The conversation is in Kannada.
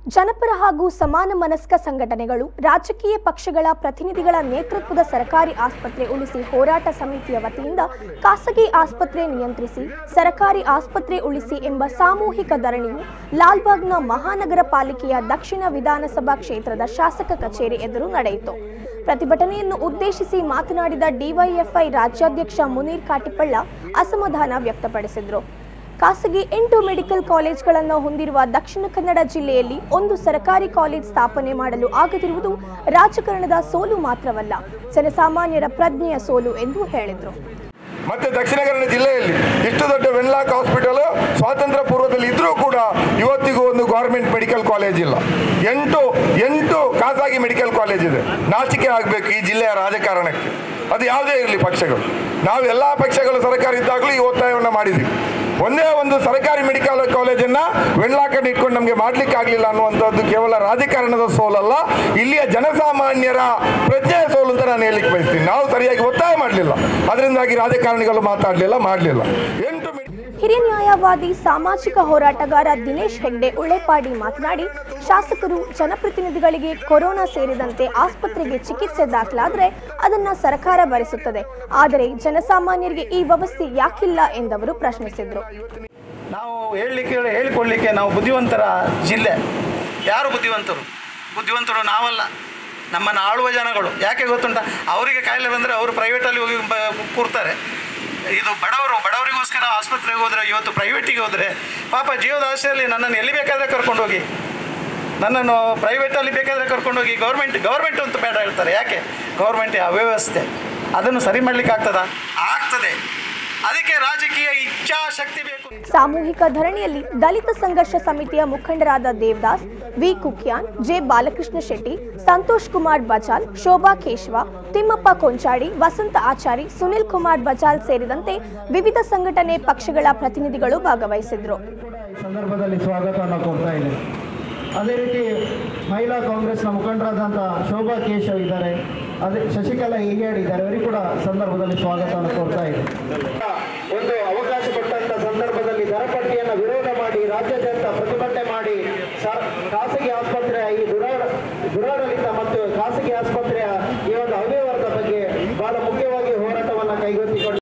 ಜನಪರ ಹಾಗೂ ಸಮಾನ ಮನಸ್ಕ ಸಂಘಟನೆಗಳು ರಾಜಕೀಯ ಪಕ್ಷಗಳ ಪ್ರತಿನಿಧಿಗಳ ನೇತೃತ್ವದ ಸರ್ಕಾರಿ ಆಸ್ಪತ್ರೆ ಉಳಿಸಿ ಹೋರಾಟ ಸಮಿತಿಯ ವತಿಯಿಂದ ಖಾಸಗಿ ಆಸ್ಪತ್ರೆ ನಿಯಂತ್ರಿಸಿ ಸರ್ಕಾರಿ ಆಸ್ಪತ್ರೆ ಉಳಿಸಿ ಎಂಬ ಸಾಮೂಹಿಕ ಧರಣಿಯು ಲಾಲ್ಬಾಗ್ನ ಮಹಾನಗರ ಪಾಲಿಕೆಯ ದಕ್ಷಿಣ ವಿಧಾನಸಭಾ ಕ್ಷೇತ್ರದ ಶಾಸಕ ಕಚೇರಿ ಎದುರು ನಡೆಯಿತು ಪ್ರತಿಭಟನೆಯನ್ನು ಉದ್ದೇಶಿಸಿ ಮಾತನಾಡಿದ ಡಿವೈಎಫ್ಐ ರಾಜ್ಯಾಧ್ಯಕ್ಷ ಮುನೀರ್ ಕಾಟಿಪಳ್ಳ ಅಸಮಾಧಾನ ವ್ಯಕ್ತಪಡಿಸಿದರು ಖಾಸಗಿ ಎಂಟು ಮೆಡಿಕಲ್ ಕಾಲೇಜ್ಗಳನ್ನು ಹೊಂದಿರುವ ದಕ್ಷಿಣ ಕನ್ನಡ ಜಿಲ್ಲೆಯಲ್ಲಿ ಒಂದು ಸರ್ಕಾರಿ ಕಾಲೇಜ್ ಸ್ಥಾಪನೆ ಮಾಡಲು ಆಗದಿರುವುದು ರಾಜಕಾರಣದ ಸೋಲು ಮಾತ್ರವಲ್ಲ ಜನಸಾಮಾನ್ಯರ ಪ್ರಜ್ಞೆಯ ಸೋಲು ಎಂದು ಹೇಳಿದರು ಮತ್ತೆ ದಕ್ಷಿಣ ಕನ್ನಡ ಜಿಲ್ಲೆಯಲ್ಲಿ ಇಷ್ಟು ದೊಡ್ಡ ವೆನ್ಲಾಕ್ ಹಾಸ್ಪಿಟಲ್ ಸ್ವಾತಂತ್ರ್ಯ ಪೂರ್ವದಲ್ಲಿ ಇದ್ರೂ ಕೂಡ ಇವತ್ತಿಗೂ ಒಂದು ಗೌರ್ಮೆಂಟ್ ಮೆಡಿಕಲ್ ಕಾಲೇಜ್ ಇಲ್ಲ ಎಂಟು ಎಂಟು ಖಾಸಗಿ ಮೆಡಿಕಲ್ ಕಾಲೇಜ್ ಇದೆ ನಾಚಿಕೆ ಆಗಬೇಕು ಈ ಜಿಲ್ಲೆಯ ರಾಜಕಾರಣಕ್ಕೆ ಅದು ಯಾವುದೇ ಇರಲಿ ಪಕ್ಷಗಳು ನಾವು ಎಲ್ಲ ಪಕ್ಷಗಳು ಸರ್ಕಾರ ಇದ್ದಾಗಲೂ ಈ ಒತ್ತಾಯವನ್ನು ಮಾಡಿದ್ವಿ ಒಂದೇ ಒಂದು ಸರ್ಕಾರಿ ಮೆಡಿಕಲ್ ಕಾಲೇಜನ್ನು ವೆನ್ಲಾಕನ್ನು ಇಟ್ಕೊಂಡು ನಮಗೆ ಮಾಡ್ಲಿಕ್ಕೆ ಆಗಲಿಲ್ಲ ಅನ್ನುವಂಥದ್ದು ಕೇವಲ ರಾಜಕಾರಣದ ಸೋಲಲ್ಲ ಇಲ್ಲಿಯ ಜನಸಾಮಾನ್ಯರ ಪ್ರಜ್ಞೆಯ ಸೋಲು ಅಂತ ನಾನು ಹೇಳಲಿಕ್ಕೆ ಬಯಸ್ತೀನಿ ನಾವು ಸರಿಯಾಗಿ ಒತ್ತಾಯ ಮಾಡಲಿಲ್ಲ ಅದರಿಂದಾಗಿ ರಾಜಕಾರಣಿಗಳು ಮಾತಾಡಲಿಲ್ಲ ಮಾಡಲಿಲ್ಲ ಎಂಟು ಮೆಡಿ- ಹಿರಿಯ ನ್ಯಾಯವಾದಿ ಸಾಮಾಜಿಕ ಹೋರಾಟಗಾರ ದಿನೇಶ್ ಹೆಗ್ಡೆ ಉಳೆಪಾಡಿ ಮಾತನಾಡಿ ಶಾಸಕರು ಜನಪ್ರತಿನಿಧಿಗಳಿಗೆ ಕೊರೋನಾ ಸೇರಿದಂತೆ ಆಸ್ಪತ್ರೆಗೆ ಚಿಕಿತ್ಸೆ ದಾಖಲಾದರೆ ಅದನ್ನ ಸರ್ಕಾರ ಭರಿಸುತ್ತದೆ ಆದರೆ ಜನಸಾಮಾನ್ಯರಿಗೆ ಈ ವ್ಯವಸ್ಥೆ ಯಾಕಿಲ್ಲ ಎಂದವರು ಪ್ರಶ್ನಿಸಿದರು ನಾವು ಹೇಳಲಿಕ್ಕೆ ಹೇಳಿಕೊಳ್ಳಲಿಕ್ಕೆ ನಾವು ಬುದ್ಧಿವಂತರ ಜಿಲ್ಲೆ ಯಾರು ಬುದ್ಧಿವಂತರು ಬುದ್ಧಿವಂತರು ನಾವಲ್ಲ ನಮ್ಮನ್ನು ಆಳುವ ಜನಗಳು ಯಾಕೆ ಗೊತ್ತುಂಟ ಅವರಿಗೆ ಕಾಯಿಲೆ ಬಂದರೆ ಅವರು ಪ್ರೈವೇಟಲ್ಲಿ ಹೋಗಿ ಬ- ಕೂರ್ತಾರೆ ಇದು ಬಡವರು ಬಡವರಿಗೋಸ್ಕರ ಆಸ್ಪತ್ರೆಗೆ ಹೋದರೆ ಇವತ್ತು ಪ್ರೈವೇಟಿಗೆ ಹೋದರೆ ಪಾಪ ಜೀವದ ಆಸೆಯಲ್ಲಿ ನನ್ನನ್ನು ಎಲ್ಲಿ ಬೇಕಾದರೆ ಕರ್ಕೊಂಡು ಹೋಗಿ ನನ್ನನ್ನು ಪ್ರೈವೇಟಲ್ಲಿ ಬೇಕಾದರೆ ಕರ್ಕೊಂಡು ಹೋಗಿ ಗೌರ್ಮೆಂಟ್ ಗೌರ್ಮೆಂಟ್ ಅಂತ ಬೇಡ ಹೇಳ್ತಾರೆ ಯಾಕೆ ಗೌರ್ಮೆಂಟ್ ಅವ್ಯವಸ್ಥೆ ಅದನ್ನು ಸರಿ ಮಾಡಲಿಕ್ಕೆ ಆಗ್ತದಾ ಆಗ್ತದೆ ಅದಕ್ಕೆ ರಾಜಕೀಯ ಇಚ್ಛಾಶಕ್ತಿ ಬೇಕು ಸಾಮೂಹಿಕ ಧರಣಿಯಲ್ಲಿ ದಲಿತ ಸಂಘರ್ಷ ಸಮಿತಿಯ ಮುಖಂಡರಾದ ದೇವದಾಸ್ ವಿ ಕುಖ್ಯಾನ್ ಜೆ ಬಾಲಕೃಷ್ಣ ಶೆಟ್ಟಿ ಸಂತೋಷ್ ಕುಮಾರ್ ಬಜಾಲ್ ಶೋಭಾ ಕೇಶವ ತಿಮ್ಮಪ್ಪ ಕೊಂಚಾಡಿ ವಸಂತ ಆಚಾರಿ ಸುನಿಲ್ ಕುಮಾರ್ ಬಜಾಲ್ ಸೇರಿದಂತೆ ವಿವಿಧ ಸಂಘಟನೆ ಪಕ್ಷಗಳ ಪ್ರತಿನಿಧಿಗಳು ಭಾಗವಹಿಸಿದ್ರು ಈ ಸಂದರ್ಭದಲ್ಲಿ ಸ್ವಾಗತವನ್ನು ಕೊಡ್ತಾ ಇದ್ದೇನೆ ಅದೇ ರೀತಿ ಮಹಿಳಾ ಕಾಂಗ್ರೆಸ್ನ ಮುಖಂಡರಾದಂಥ ಶೋಭಾ ಕೇಶವ್ ಇದ್ದಾರೆ ಅದೇ ಶಶಿಕಲಾ ಹಿರಿಯಾಡಿ ಇದ್ದಾರೆ ಅವರಿಗೆ ಕೂಡ ಸಂದರ್ಭದಲ್ಲಿ ಸ್ವಾಗತವನ್ನು ಕೊಡ್ತಾ ಇದ್ದೇನೆ ಒಂದು ಅವಕಾಶ ಕೊಟ್ಟಂತ ಸಂದರ್ಭದಲ್ಲಿ ದರ ಪಟ್ಟಿಯನ್ನು ವಿರೋಧ ಮಾಡಿ ರಾಜ್ಯಾದ್ಯಂತ ಪ್ರತಿಭಟನೆ ಮಾಡಿ ಸರ್ ಖಾಸಗಿ ಆಸ್ಪತ್ರೆ